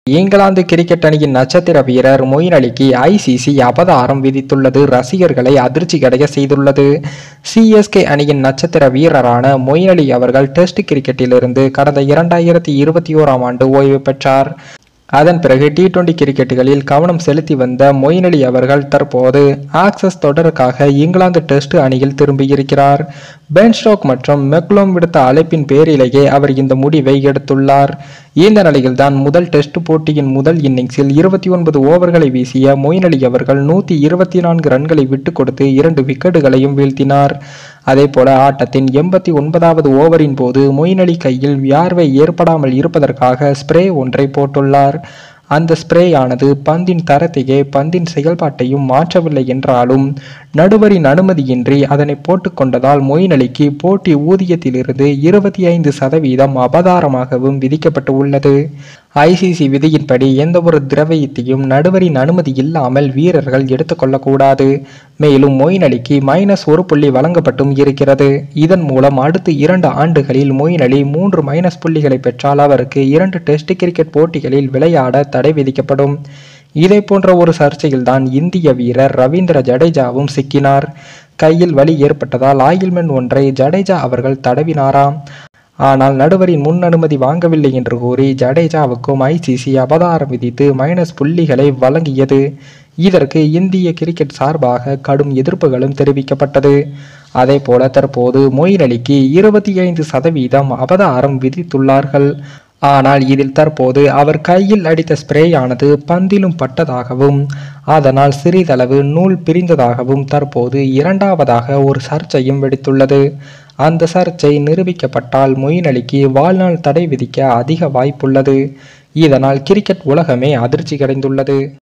England cricket அணியின் நட்சத்திர வீரர் மொயின் அலிக்கு ஐசிசி அபதாரம் விதித்துள்ளது ரசிகர்களை அதிர்ச்சியடைய செய்துள்ளது சிஎஸ்கே அணியின் நட்சத்திர வீரரான மொயின் அலி அவர்கள் டெஸ்ட் கிரிக்கெட்டிலிருந்து கடந்த இரண்டாயிரத்தி இருபத்தி ஓராம் ஆண்டு ஓய்வு பெற்றார் அதன் பிறகு டி டுவெண்டி கிரிக்கெட்டுகளில் கவனம் செலுத்தி வந்த மொயின் அலி அவர்கள் தற்போது ஆக்சஸ் தொடருக்காக இங்கிலாந்து டெஸ்ட் அணியில் திரும்பியிருக்கிறார் பென் ஸ்டோக் மற்றும் மெக்லோம் விடுத்த அழைப்பின் பேரிலேயே அவர் இந்த முடிவை எடுத்துள்ளார் இந்த நிலையில்தான் முதல் டெஸ்ட் போட்டியின் முதல் இன்னிங்ஸில் இருபத்தி ஒன்பது ஓவர்களை வீசிய மொயின் அலி அவர்கள் நூற்றி இருபத்தி நான்கு ரன்களை விட்டுக் கொடுத்து இரண்டு விக்கெட்டுகளையும் வீழ்த்தினார் அதேபோல ஆட்டத்தின் எண்பத்தி ஒன்பதாவது ஓவரின் போது மொயின் அலி கையில் வியார்வை ஏற்படாமல் இருப்பதற்காக ஸ்ப்ரே ஒன்றை போட்டுள்ளார் அந்த ஸ்ப்ரேயானது பந்தின் தரத்தையே பந்தின் செயல்பாட்டையும் மாற்றவில்லை என்றாலும் நடுவரின் அனுமதியின்றி அதனை போட்டுக்கொண்டதால் மொயின் அலிக்கு போட்டி ஊதியத்திலிருந்து இருபத்தி ஐந்து சதவீதம் அபதாரமாகவும் விதிக்கப்பட்டு உள்ளது ஐசிசி விதியின்படி எந்த ஒரு திரவியத்தையும் நடுவரின் அனுமதி இல்லாமல் வீரர்கள் எடுத்துக்கொள்ளக்கூடாது மேலும் மொயின் அலிக்கு மைனஸ் ஒரு புள்ளி வழங்கப்பட்டும் இருக்கிறது இதன் மூலம் அடுத்த இரண்டு ஆண்டுகளில் மொயின் அலி மூன்று மைனஸ் புள்ளிகளை பெற்றால் அவருக்கு இரண்டு டெஸ்ட் கிரிக்கெட் போட்டிகளில் விளையாட தடை விதிக்கப்படும் இதே போன்ற ஒரு சர்ச்சையில்தான் இந்திய வீரர் ரவீந்திர ஜடேஜாவும் சிக்கினார் கையில் வலி ஏற்பட்டதால் ஆயில்மென் ஒன்றை ஜடேஜா அவர்கள் தடவினாராம் ஆனால் நடுவரின் முன் அனுமதி வாங்கவில்லை என்று கூறி ஜடேஜாவுக்கும் ஐசிசி அபதாரம் விதித்து மைனஸ் புள்ளிகளை வழங்கியது இதற்கு இந்திய கிரிக்கெட் சார்பாக கடும் எதிர்ப்புகளும் தெரிவிக்கப்பட்டது அதே போல தற்போது மொயின் அலிக்கு இருபத்தி ஐந்து சதவீதம் அபதாரம் விதித்துள்ளார்கள் ஆனால் இதில் தற்போது அவர் கையில் அடித்த ஸ்ப்ரேயானது பந்திலும் பட்டதாகவும் அதனால் சிறிதளவு நூல் பிரிந்ததாகவும் தற்போது இரண்டாவதாக ஒரு சர்ச்சையும் வெடித்துள்ளது அந்த சர்ச்சை நிரூபிக்கப்பட்டால் மொயின் அலிக்கு வாழ்நாள் தடை விதிக்க அதிக வாய்ப்புள்ளது இதனால் கிரிக்கெட் உலகமே அதிர்ச்சி அடைந்துள்ளது